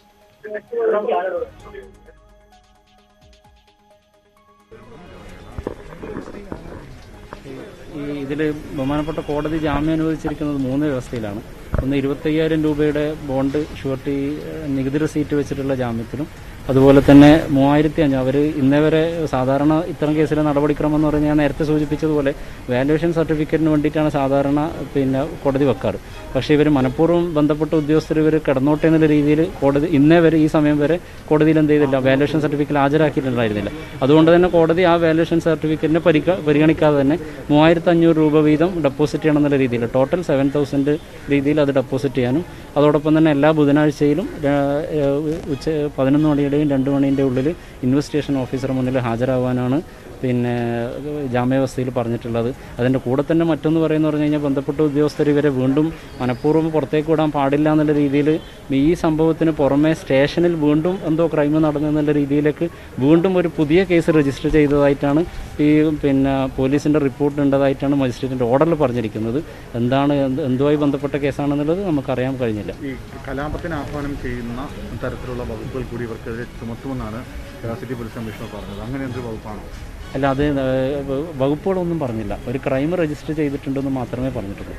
ഈ ഇതിൽ ബഹുമാനപ്പെട്ട കോടതി ജാമ്യം അനുവദിച്ചിരിക്കുന്നത് മൂന്ന് വ്യവസ്ഥയിലാണ് ഒന്ന് ഇരുപത്തയ്യായിരം രൂപയുടെ ബോണ്ട് ഷുവർട്ടി ഏഹ്, നികുതി റെസീറ്റ് വെച്ചിട്ടുള്ള ജാമ്യത്തിലും അതുപോലെ തന്നെ മൂവായിരത്തി അഞ്ഞൂറ് അവർ ഇന്നേ വരെ സാധാരണ ഇത്തരം കേസിലെ നടപടിക്രമം എന്ന് പറഞ്ഞാൽ ഞാൻ നേരത്തെ സൂചിപ്പിച്ചതുപോലെ വാല്യുവേഷൻ സർട്ടിഫിക്കറ്റിന് വേണ്ടിയിട്ടാണ് സാധാരണ പിന്നെ കോടതി വെക്കാറ് പക്ഷേ ഇവർ മനഃപൂർവ്വം ബന്ധപ്പെട്ട ഉദ്യോഗസ്ഥർ ഇവർ കിടന്നോട്ടെ എന്നുള്ള രീതിയിൽ കോടതി ഇന്നേ വരെ ഈ സമയം വരെ കോടതിയിൽ എന്ത് ചെയ്തില്ല വാല്യുവേഷൻ സർട്ടിഫിക്കറ്റ് ഹാജരാക്കിയിട്ടുണ്ടായിരുന്നില്ല അതുകൊണ്ട് തന്നെ കോടതി ആ വാല്യുവേഷൻ സർട്ടിഫിക്കറ്റിനെ പരിഗ പരിഗണിക്കാതെ തന്നെ മൂവായിരത്തി അഞ്ഞൂറ് രൂപ വീതം ഡെപ്പോസിറ്റ് ചെയ്യണം എന്നുള്ള രീതിയിൽ ടോട്ടൽ സെവൻ തൗസൻഡ് രീതിയിൽ അത് ഡെപ്പോസിറ്റ് ചെയ്യാനും അതോടൊപ്പം തന്നെ എല്ലാ ബുധനാഴ്ചയിലും ആ, ഉച്ച പതിനൊന്ന് മണിയുടെയും രണ്ട് മണീൻ്റെ ഉള്ളിൽ ഇൻവെസ്റ്റിഗേഷൻ ഓഫീസർ മുന്നിൽ ഹാജരാവാനാണ് പിന്നെ ജാമ്യാവസ്ഥയിൽ പറഞ്ഞിട്ടുള്ളത് അതിൻ്റെ കൂടെ തന്നെ മറ്റൊന്ന് പറയുന്ന പറഞ്ഞു കഴിഞ്ഞാൽ ബന്ധപ്പെട്ട ഉദ്യോഗസ്ഥർ ഇവരെ വീണ്ടും മനഃപൂർവ്വം പുറത്തേക്ക് വിടാൻ പാടില്ല എന്നുള്ള രീതിയിൽ ഈ സംഭവത്തിന് പുറമെ സ്റ്റേഷനിൽ വീണ്ടും എന്തോ ക്രൈം നടന്നു എന്നുള്ള രീതിയിലേക്ക് വീണ്ടും ഒരു പുതിയ കേസ് രജിസ്റ്റർ ചെയ്തതായിട്ടാണ് ഈ പിന്നെ പോലീസിൻ്റെ റിപ്പോർട്ട് ഉണ്ടതായിട്ടാണ് മജിസ്ട്രേറ്റിൻ്റെ ഓർഡറിൽ പറഞ്ഞിരിക്കുന്നത് എന്താണ് എന്ത് എന്തുമായി ബന്ധപ്പെട്ട കേസാണെന്നുള്ളത് നമുക്കറിയാൻ കഴിഞ്ഞില്ല ഈ കലാപത്തിന് ആഹ്വാനം ചെയ്യുന്ന തരത്തിലുള്ള വകുപ്പുകൾ കൂടി ഇവർക്കെതിരെ ചുമത്തുമെന്നാണ് സിറ്റി പോലീസ് കമ്മീഷണർ പറഞ്ഞത് അങ്ങനെ എന്തൊരു വകുപ്പാണോ അല്ല അത് ഏഹ്, വ- വകുപ്പുകളൊന്നും പറഞ്ഞില്ല ഒരു ക്രൈം രജിസ്റ്റർ ചെയ്തിട്ടുണ്ടെന്ന് മാത്രമേ പറഞ്ഞിട്ടുള്ളൂ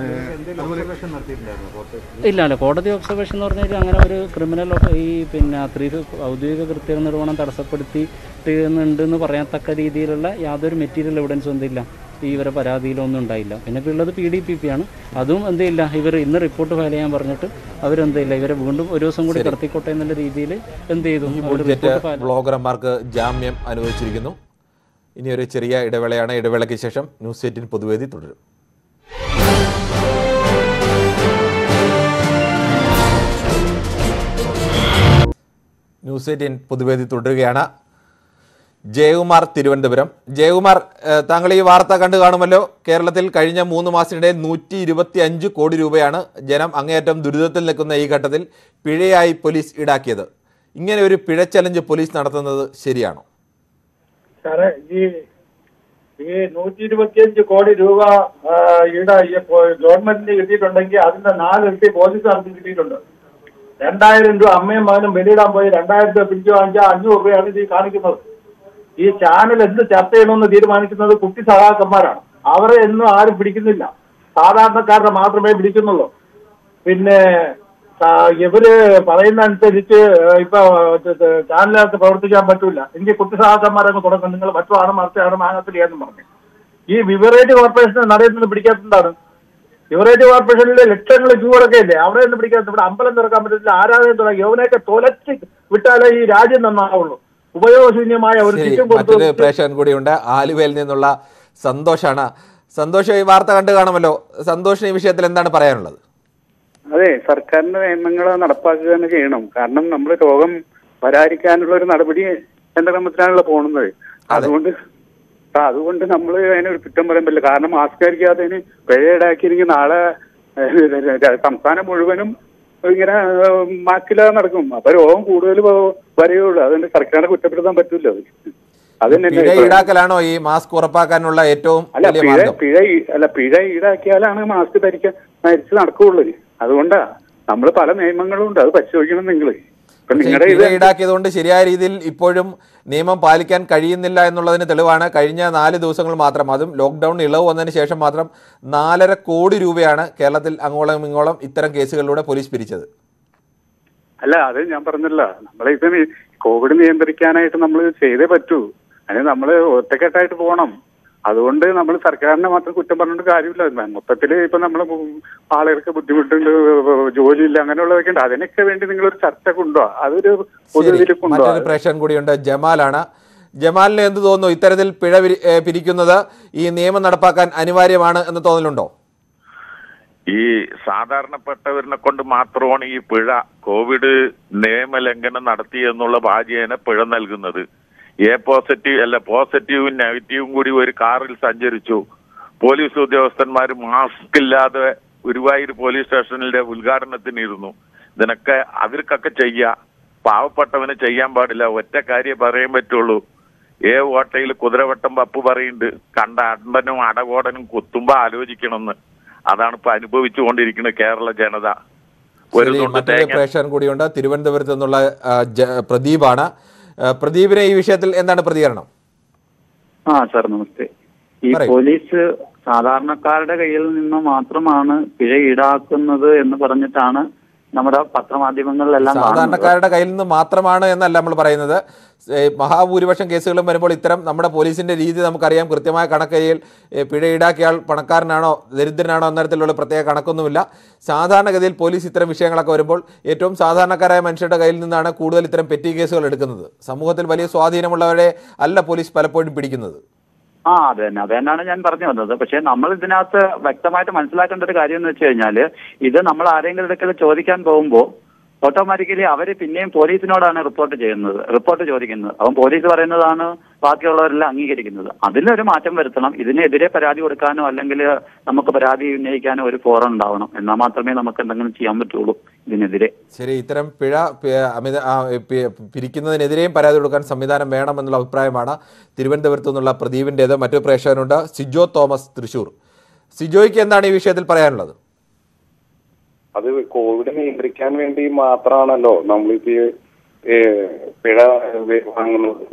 ഇല്ല അല്ല കോടതി ഒബ്സർവേഷൻ എന്ന് പറഞ്ഞാൽ അങ്ങനെ ഒരു ക്രിമിനൽ ഒ- ഈ പിന്നെ ത്രീ ഔദ്യോഗിക കൃത്യ നിർവഹണം തടസ്സപ്പെടുത്തിയിട്ടുണ്ടെന്ന് പറയത്തക്ക രീതിയിലുള്ള യാതൊരു മെറ്റീരിയൽ എവിഡൻസും എന്തില്ല ഈ ഇവരെ പരാതിയിലൊന്നും ഉണ്ടായില്ല പിന്നെ ഇപ്പോൾ ഉള്ളത് പി ഡി പി പി ആണ് അതും എന്തില്ല ഇവർ ഇന്ന് റിപ്പോർട്ട് ഫയൽ ചെയ്യാൻ പറഞ്ഞിട്ട് അവരെന്തില്ല ഇവരെ വീണ്ടും ഒരു ദിവസം കൂടി ശരി. കിടത്തിക്കോട്ടെ എന്നുള്ള രീതിയിൽ എന്ത് ചെയ്തു ഈ അവര് ബുൾജെറ്റ് report file- ബ്ലോഗർമാർക്ക് ജാമ്യം അനുവദിച്ചിരിക്കുന്നു ഇനി ഒരു ചെറിയ ഇടവേളയാണ് ഇടവേളയ്ക്ക് ശേഷം ന്യൂസ് എയ്റ്റീൻ പൊതുവേദി തുടരും ന്യൂസ് എയ്റ്റീൻ പൊതുവേദി തുടരുകയാണ് ജയകുമാർ തിരുവനന്തപുരം ജയകുമാർ ഏഹ്, താങ്കൾ ഈ വാർത്ത കണ്ടു കാണുമല്ലോ കേരളത്തിൽ കഴിഞ്ഞ മൂന്ന് മാസത്തിനിടെ നൂറ്റി ഇരുപത്തി അഞ്ച് കോടി രൂപയാണ് ജനം അങ്ങേയറ്റം ദുരിതത്തിൽ നിൽക്കുന്ന ഈ ഘട്ടത്തിൽ പിഴയായി പോലീസ് ഈടാക്കിയത് ഇങ്ങനെ ഒരു പിഴ ചലഞ്ച് പോലീസ് നടത്തുന്നത് ശരിയാണോ സാറേ ഈ ഈ നൂറ്റി ഇരുപത്തിയഞ്ച് കോടി രൂപ ആ, ഈട ഈ പോ- ഗവൺമെന്റിന് കിട്ടിയിട്ടുണ്ടെങ്കിൽ അതിന്റെ നാലിരട്ടി പോലീസുകാർക്ക് കിട്ടിയിട്ടുണ്ട് രണ്ടായിരം രൂപ അമ്മയും മകനും വെളിയിടാൻ പോയി രണ്ടായിരം രൂപ പിടിച്ചു വാങ്ങിച്ചാൽ അഞ്ഞൂറ് രൂപയാണ് ഇത് ഈ കാണിക്കുന്നത് ഈ ചാനൽ എന്ത് ചർച്ച ചെയ്യണമെന്ന് തീരുമാനിക്കുന്നത് കുട്ടി സഹാക്കന്മാരാണ് അവരെ എന്നും ആരും പിടിക്കുന്നില്ല സാധാരണക്കാരുടെ മാത്രമേ പിടിക്കുന്നുള്ളൂ പിന്നെ ആ, ഇവര് പറയുന്ന അനുസരിച്ച് ഇപ്പൊ ചാനലിനകത്ത് പ്രവർത്തിക്കാൻ പറ്റൂല എനിക്ക് കുട്ടി സഹാക്കന്മാരങ്ങ് തുടങ്ങും നിങ്ങൾ മറ്റു മറിച്ചാണ് മാങ്ങത്തിൽ എന്ന് പറഞ്ഞു ഈ ബിവറേജ് കോർപ്പറേഷനെ നടയിൽ നിന്ന് പിടിക്കാത്തതാണ് ബിവറേജ് കോർപ്പറേഷനിലെ ലക്ഷങ്ങൾ ക്യൂറൊക്കെ ഇല്ലേ അവിടെ നിന്ന് പിടിക്കാത്ത ഇവിടെ അമ്പലം തുറക്കാൻ പറ്റത്തില്ല ആരാധന തുടങ്ങി യവനെയൊക്കെ തൊലച്ച് വിട്ടാലേ ഈ രാജ്യം നന്നാവുള്ളൂ ഉപയോഗശൂന്യമായ ഒരു ശരി ചിക്കൻ മറ്റൊരു കൊടുത്തു പ്രേക്ഷകൻ കൂടിയുണ്ട് ആലുവയിൽ നിന്നുള്ള സന്തോഷാണ് സന്തോഷം ഈ വാർത്ത കണ്ടു കാണുമല്ലോ സന്തോഷിന് ഈ വിഷയത്തിൽ എന്താണ് പറയാനുള്ളത് അതെ സർക്കാരിന്റെ നിയമങ്ങൾ നടപ്പാക്കുക തന്നെ ചെയ്യണം കാരണം നമ്മൾ രോഗം വരാതിരിക്കാനുള്ള ഒരു നടപടി എന്റെ ക്രമത്തിലാണല്ലോ പോകുന്നത് അതുകൊണ്ട് ആ, അതുകൊണ്ട് നമ്മൾ അതിനൊരു കുറ്റം പറയാൻ പറ്റില്ല കാരണം മാസ്ക് ധരിക്കാത്തതിന് പിഴ ഈടാക്കിയിരിക്കും നാളെ ഏഹ്, സംസ്ഥാനം മുഴുവനും ഇങ്ങനെ ഏഹ്, മാസ്കില്ലാതെ നടക്കും അപ്പൊ രോഗം കൂടുതൽ വരെയുള്ളൂ അതുകൊണ്ട് സർക്കാരിനെ കുറ്റപ്പെടുത്താൻ പറ്റൂല അത് അത് തന്നെ പിഴ ഈടാക്കലാണോ ഈ മാസ്ക് ഉറപ്പാക്കാനുള്ള ഏറ്റവും അല്ല വലിയ പിഴ മാർഗം പിഴ ഈ- അല്ല പിഴ ഈടാക്കിയാലാണ് മാസ്ക് ധരിക്കാൻ ധരിച്ച് നടക്കുകയുള്ളൂ അതുകൊണ്ടാ നമ്മൾ പല നിയമങ്ങളും ഉണ്ട് അത് പരിശോധിക്കണം നിങ്ങൾ ഇപ്പൊ പക്ഷേ ഈ നിങ്ങളുടെ ഇത് പിഴ ഈടാക്കിയതുകൊണ്ട് ശരിയായ രീതിയിൽ ഇപ്പോഴും നിയമം പാലിക്കാൻ കഴിയുന്നില്ല എന്നുള്ളതിന് തെളിവാണ് കഴിഞ്ഞ നാല് ദിവസങ്ങൾ മാത്രം അതും ലോക്ക്ഡൌൺ ഇളവ് വന്നതിന് ശേഷം മാത്രം നാലര കോടി രൂപയാണ് കേരളത്തിൽ അങ്ങോളം ഇങ്ങോളം ഇത്തരം കേസുകളിലൂടെ പോലീസ് പിരിച്ചത് അല്ല അത് ഞാൻ പറഞ്ഞല്ല നമ്മളിത് ഈ കോവിഡ് നിയന്ത്രിക്കാനായിട്ട് നമ്മൾ ചെയ്തേ പറ്റൂ അതിന് നമ്മൾ ഒറ്റക്കെട്ടായിട്ട് പോകണം അതുകൊണ്ട് നമ്മൾ സർക്കാരിനെ മാത്രം കുറ്റം പറഞ്ഞിട്ട് കാര്യമില്ല മൊത്തത്തിൽ ഇപ്പൊ നമ്മൾ ആളുകൾക്ക് ബുദ്ധിമുട്ടുണ്ട് ജോലിയില്ല അങ്ങനെയുള്ളതൊക്കെ ഉണ്ട് അതിനൊക്കെ വേണ്ടി നിങ്ങൾ ഒരു ചർച്ച കൊണ്ടുപോവാ അതൊരു പൊതുവിൽ മറ്റൊരു കൊണ്ടുപോവാ പ്രേക്ഷകൻ കൂടിയുണ്ട് ജമാലാണ് ജമാലിന് എന്ത് തോന്നുന്നു ഇത്തരത്തിൽ പിഴ പിരി- ഏ, പിരിക്കുന്നത് ഈ നിയമം നടപ്പാക്കാൻ അനിവാര്യമാണ് എന്ന് തോന്നലുണ്ടോ ഈ സാധാരണപ്പെട്ടവരിനെ കൊണ്ട് മാത്രമാണ് ഈ പിഴ കോവിഡ് നിയമലംഘനം നടത്തി എന്നുള്ള ബാധ്യതനെ പിഴ നൽകുന്നത് എ പോസിറ്റീവ് അല്ല പോസിറ്റീവും നെഗറ്റീവും കൂടി ഒരു കാറിൽ സഞ്ചരിച്ചു പോലീസ് ഉദ്യോഗസ്ഥന്മാർ മാസ്ക് ഇല്ലാതെ ഗുരുവായൂർ പോലീസ് സ്റ്റേഷനിലെ ഉദ്ഘാടനത്തിനിരുന്നു ഇതിനൊക്കെ അവർക്കൊക്കെ ചെയ്യാം പാവപ്പെട്ടവന് ചെയ്യാൻ പാടില്ല ഒറ്റ കാര്യം പറയാൻ പറ്റുള്ളൂ ഏ ഓട്ടയിൽ കുതിരവട്ടം പപ്പു പറയുന്നുണ്ട് കണ്ട അണ്ടനും അടകോടനും കുത്തുമ്പോ ആലോചിക്കണമെന്ന് അതാണ് ഇപ്പൊ അനുഭവിച്ചുകൊണ്ടിരിക്കുന്നത് കേരള ജനത ഒരു ശരി, തുണ്ട് മറ്റൊരു തേങ്ങ പ്രേക്ഷകൻ കൂടിയുണ്ട് തിരുവനന്തപുരത്ത് നിന്നുള്ള ആ, ജ- പ്രദീപാണ് ആ, പ്രദീപിന് ഈ വിഷയത്തിൽ എന്താണ് പ്രതികരണം ആ സാർ നമസ്തേ ഈ പറയൂ. പോലീസ് സാധാരണക്കാരുടെ കയ്യിൽ നിന്ന് മാത്രമാണ് പിഴ ഈടാക്കുന്നത് എന്ന് പറഞ്ഞിട്ടാണ് നമ്മുടെ പത്രമാധ്യമങ്ങളിലെല്ലാം കാണുന്നത് സാധാരണക്കാരുടെ കയ്യിൽ നിന്ന് മാത്രമാണ് എന്നല്ല നമ്മൾ പറയുന്നത് ഏ, മഹാഭൂരിപക്ഷം കേസുകളും വരുമ്പോൾ ഇത്തരം നമ്മുടെ പോലീസിന്റെ രീതി നമുക്കറിയാം കൃത്യമായ കണക്കരിയിൽ ഏ, പിഴ ഈടാക്കിയാൽ പണക്കാരനാണോ ദരിദ്രനാണോ എന്ന തരത്തിലുള്ള പ്രത്യേക കണക്കൊന്നുമില്ല സാധാരണഗതിയിൽ പോലീസ് ഇത്തരം വിഷയങ്ങളൊക്കെ വരുമ്പോൾ ഏറ്റവും സാധാരണക്കാരായ മനുഷ്യരുടെ കയ്യിൽ നിന്നാണ് കൂടുതൽ ഇത്തരം പെറ്റി കേസുകൾ എടുക്കുന്നത് സമൂഹത്തിൽ വലിയ സ്വാധീനമുള്ളവരെ അല്ല പോലീസ് പലപ്പോഴും പിടിക്കുന്നത് ആ അത് തന്നെ അത് തന്നെയാണ് ഞാൻ പറഞ്ഞു വന്നത് പക്ഷെ നമ്മൾ ഇതിനകത്ത് വ്യക്തമായിട്ട് മനസ്സിലാക്കേണ്ട ഒരു കാര്യം എന്ന് വെച്ച് കഴിഞ്ഞാല് ഇത് നമ്മൾ ആരെങ്കിലും അടുക്കൽ ചോദിക്കാൻ പോകുമ്പോൾ ഓട്ടോമാറ്റിക്കലി അവര് പിന്നെയും പോലീസിനോടാണ് റിപ്പോർട്ട് ചെയ്യുന്നത് റിപ്പോർട്ട് ചോദിക്കുന്നത് അപ്പം പോലീസ് പറയുന്നതാണ് ബാക്കിയുള്ളവരെല്ലാം അംഗീകരിക്കുന്നത് അതിലൊരു മാറ്റം വരുത്തണം ഇതിനെതിരെ പരാതി കൊടുക്കാനോ അല്ലെങ്കിൽ നമുക്ക് പരാതി ഉന്നയിക്കാനോ ഒരു ഫോറം ഉണ്ടാവണം എന്നാൽ മാത്രമേ നമുക്ക് എന്തെങ്കിലും ചെയ്യാൻ പറ്റുള്ളൂ ഇതിനെതിരെ ശരി ഇത്തരം പിഴ പി- അമിത ആ, പി- പിരിക്കുന്നതിനെതിരെയും പരാതി കൊടുക്കാൻ സംവിധാനം വേണമെന്നുള്ള അഭിപ്രായമാണ് തിരുവനന്തപുരത്തു നിന്നുള്ള പ്രദീപിൻ്റേത് മറ്റൊരു പ്രേക്ഷകനുണ്ട് സിജോ തോമസ് തൃശൂർ സിജോയ്ക്ക് എന്താണ് ഈ വിഷയത്തിൽ പറയാനുള്ളത് അത് കോവിഡ് നിയന്ത്രിക്കാൻ വേണ്ടി മാത്രമാണല്ലോ നമ്മളിപ്പോ ഈ, ഏ, പിഴ വേ- വാങ്ങുന്നത്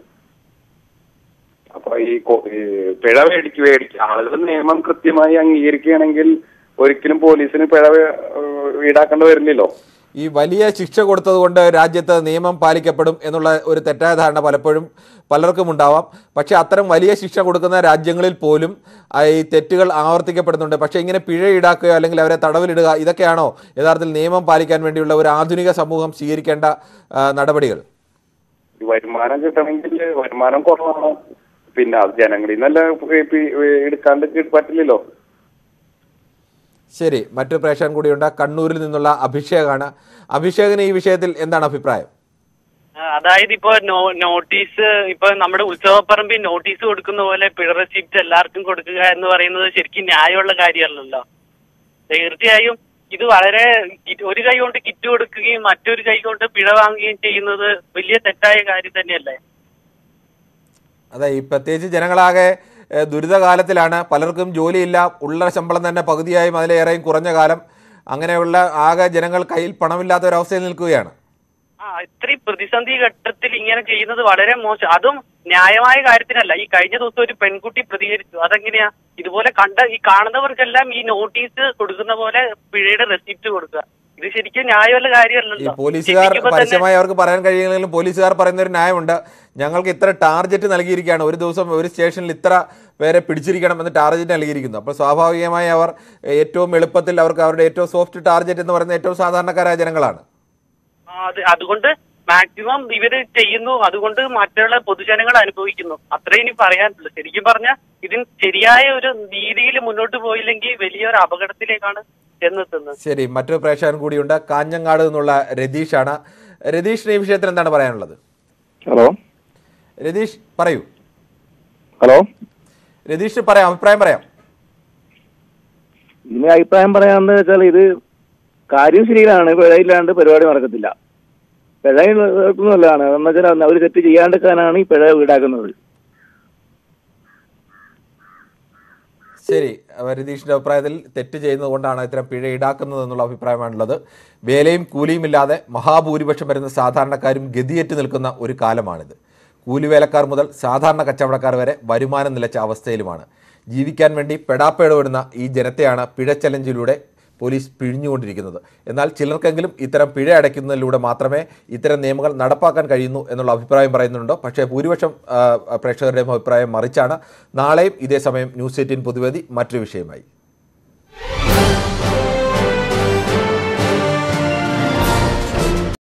അപ്പൊ ഈ കോ- ഈ പിഴ മേടിക്ക് മേടിക്കുക ആളുകൾ നിയമം കൃത്യമായി അംഗീകരിക്കുകയാണെങ്കിൽ ഒരിക്കലും പോലീസിന് പിഴ വേ- ഈടാക്കേണ്ടി വരില്ലല്ലോ ഈ വലിയ ശിക്ഷ കൊടുത്തതുകൊണ്ട് രാജ്യത്ത് നിയമം പാലിക്കപ്പെടും എന്നുള്ള ഒരു തെറ്റായ ധാരണ പലപ്പോഴും പലർക്കും ഉണ്ടാവാം പക്ഷേ അത്തരം വലിയ ശിക്ഷ കൊടുക്കുന്ന രാജ്യങ്ങളിൽ പോലും ആ, ഈ തെറ്റുകൾ ആവർത്തിക്കപ്പെടുന്നുണ്ട് പക്ഷേ ഇങ്ങനെ പിഴ ഈടാക്കുകയോ അല്ലെങ്കിൽ അവരെ തടവിലിടുക ഇതൊക്കെയാണോ യഥാർത്ഥത്തിൽ നിയമം പാലിക്കാൻ വേണ്ടിയുള്ള ഒരു ആധുനിക സമൂഹം സ്വീകരിക്കേണ്ട ആ, നടപടികൾ ഈ വരുമാനം കിട്ടണമെങ്കിൽ വരുമാനം കുറവാണ് പിന്നെ അത് ജനങ്ങളിൽ നിന്നല്ല പി- പി- എടുക്കാണ്ട് പറ്റില്ലല്ലോ ശരി മറ്റൊരു പ്രേക്ഷകൻ കൂടിയുണ്ട് കണ്ണൂരിൽ നിന്നുള്ള അഭിഷേകാണ് അഭിഷേകിന് ഈ വിഷയത്തിൽ എന്താണ് അഭിപ്രായം ആ, അതായത് ഇപ്പൊ നോ- നോട്ടീസ് ഇപ്പൊ നമ്മുടെ ഉത്സവപ്പറമ്പിൽ നോട്ടീസ് കൊടുക്കുന്ന പോലെ പിഴ റെസിപ്റ്റ് എല്ലാവർക്കും കൊടുക്കുക എന്ന് പറയുന്നത് ശരിക്കും ന്യായമുള്ള കാര്യമല്ലല്ലോ തീർച്ചയായും ഇത് വളരെ കി- ഒരു കൈ കൊണ്ട് കിറ്റ് കൊടുക്കുകയും മറ്റൊരു കൈ കൊണ്ട് പിഴ വാങ്ങുകയും ചെയ്യുന്നത് വലിയ തെറ്റായ കാര്യം തന്നെയല്ലേ അതെ ഈ പ്രത്യേകിച്ച് ജനങ്ങളാകെ ഏഹ്, ദുരിതകാലത്തിലാണ് പലർക്കും ജോലിയില്ല ഉള്ള ശമ്പളം തന്നെ പകുതിയായും അതിലേറെയും കുറഞ്ഞ കാലം അങ്ങനെയുള്ള ആകെ ജനങ്ങൾ കയ്യിൽ പണമില്ലാത്ത ഒരവസ്ഥയിൽ നിൽക്കുകയാണ് ആ ഇത്രയും പ്രതിസന്ധി ഘട്ടത്തിൽ ഇങ്ങനെ ചെയ്യുന്നത് വളരെ മോശം അതും ന്യായമായ കാര്യത്തിനല്ല ഈ കഴിഞ്ഞ ദിവസം ഒരു പെൺകുട്ടി പ്രതികരിച്ചു അതെങ്ങനെയാ ഇതുപോലെ കണ്ട ഈ കാണുന്നവർക്കെല്ലാം ഈ നോട്ടീസ് കൊടുക്കുന്ന പോലെ പിഴയുടെ റെസിപ്റ്റ് കൊടുക്കുക ഇത് ശരിക്കും ന്യായമല്ല ഈ കാര്യമല്ലല്ലോ പോലീസുകാർ ചിന്തിക്കുമ്പോ തന്നെ- പരസ്യമായി അവർക്ക് പറയാൻ കഴിയുമെങ്കിലും പോലീസുകാർ പറയുന്ന ഒരു ന്യായമുണ്ട് ഞങ്ങൾക്ക് ഇത്ര ടാർഗറ്റ് നൽകിയിരിക്കുകയാണ് ഒരു ദിവസം ഒരു സ്റ്റേഷനിൽ ഇത്ര പേരെ പിടിച്ചിരിക്കണം എന്ന് ടാർഗറ്റ് നൽകിയിരിക്കുന്നു അപ്പോൾ സ്വാഭാവികമായി അവർ ഏറ്റവും എളുപ്പത്തിൽ അവർക്ക് അവരുടെ ഏറ്റവും സോഫ്റ്റ് ടാർഗറ്റ് എന്ന് പറയുന്ന ഏറ്റവും സാധാരണക്കാരായ ജനങ്ങളാണ് ആ, അത് അതുകൊണ്ട് മാക്സിമം ഇവര് ചെയ്യുന്നു അതുകൊണ്ട് മറ്റുള്ള പൊതുജനങ്ങൾ അനുഭവിക്കുന്നു അത്രേ ഇനി പറയാനുള്ളൂ ശരിക്കും പറഞ്ഞാൽ ഇതിന് ശരിയായ ഒരു രീതിയിൽ മുന്നോട്ട് പോയില്ലെങ്കിൽ വലിയൊരു അപകടത്തിലേക്കാണ് ചെന്നെത്തുന്നത് ശരി മറ്റൊരു പ്രേക്ഷകൻ കൂടിയുണ്ട് കാഞ്ഞങ്ങാട് നിന്നുള്ള രതീഷാണ് രതീഷിന് ഈ വിഷയത്തിൽ എന്താണ് പറയാനുള്ളത് ഹലോ രതീഷ് പറയൂ ഹലോ രതീഷ് പറയാം അഭിപ്രായം പറയാം ഇതിന് അഭിപ്രായം പറയാന്ന് വെച്ചാൽ ഇത് കാര്യം ശരിയിലാണ് പിഴയില്ലാണ്ട് പരിപാടി നടക്കത്തില്ല പിഴ നടക്കുന്നതല്ലാണ് എന്ന് വെച്ചാൽ അവർ തെറ്റ് ചെയ്യാണ്ടിരിക്കാനാണ് ഈ പിഴ ഈടാക്കുന്നത് ശരി അപ്പൊ രതീഷിന്റെ അഭിപ്രായത്തിൽ തെറ്റ് ചെയ്യുന്നത് കൊണ്ടാണ് ഇത്തരം പിഴ ഈടാക്കുന്നത് എന്നുള്ള അഭിപ്രായമാണുള്ളത് വേലയും കൂലിയും ഇല്ലാതെ മഹാഭൂരിപക്ഷം വരുന്ന സാധാരണക്കാരും ഗതിയേറ്റ് നിൽക്കുന്ന ഒരു കാലമാണിത് കൂലിവേലക്കാർ മുതൽ സാധാരണ കച്ചവടക്കാർ വരെ വരുമാനം നിലച്ച അവസ്ഥയിലുമാണ് ജീവിക്കാൻ വേണ്ടി പെടാപ്പേടുവിടുന്ന ഈ ജനത്തെയാണ് പിഴ ചലഞ്ചിലൂടെ പോലീസ് പിഴിഞ്ഞുകൊണ്ടിരിക്കുന്നത് എന്നാൽ ചിലർക്കെങ്കിലും ഇത്തരം പിഴ അടയ്ക്കുന്നതിലൂടെ മാത്രമേ ഇത്തരം നിയമങ്ങൾ നടപ്പാക്കാൻ കഴിയുന്നു എന്നുള്ള അഭിപ്രായം പറയുന്നുണ്ട് പക്ഷേ ഭൂരിപക്ഷം ആ, പ്രേക്ഷകരുടെയും അഭിപ്രായം മറിച്ചാണ് നാളെയും ഇതേ സമയം ന്യൂസ് എയ്റ്റീൻ പൊതുവേദി മറ്റൊരു വിഷയമായി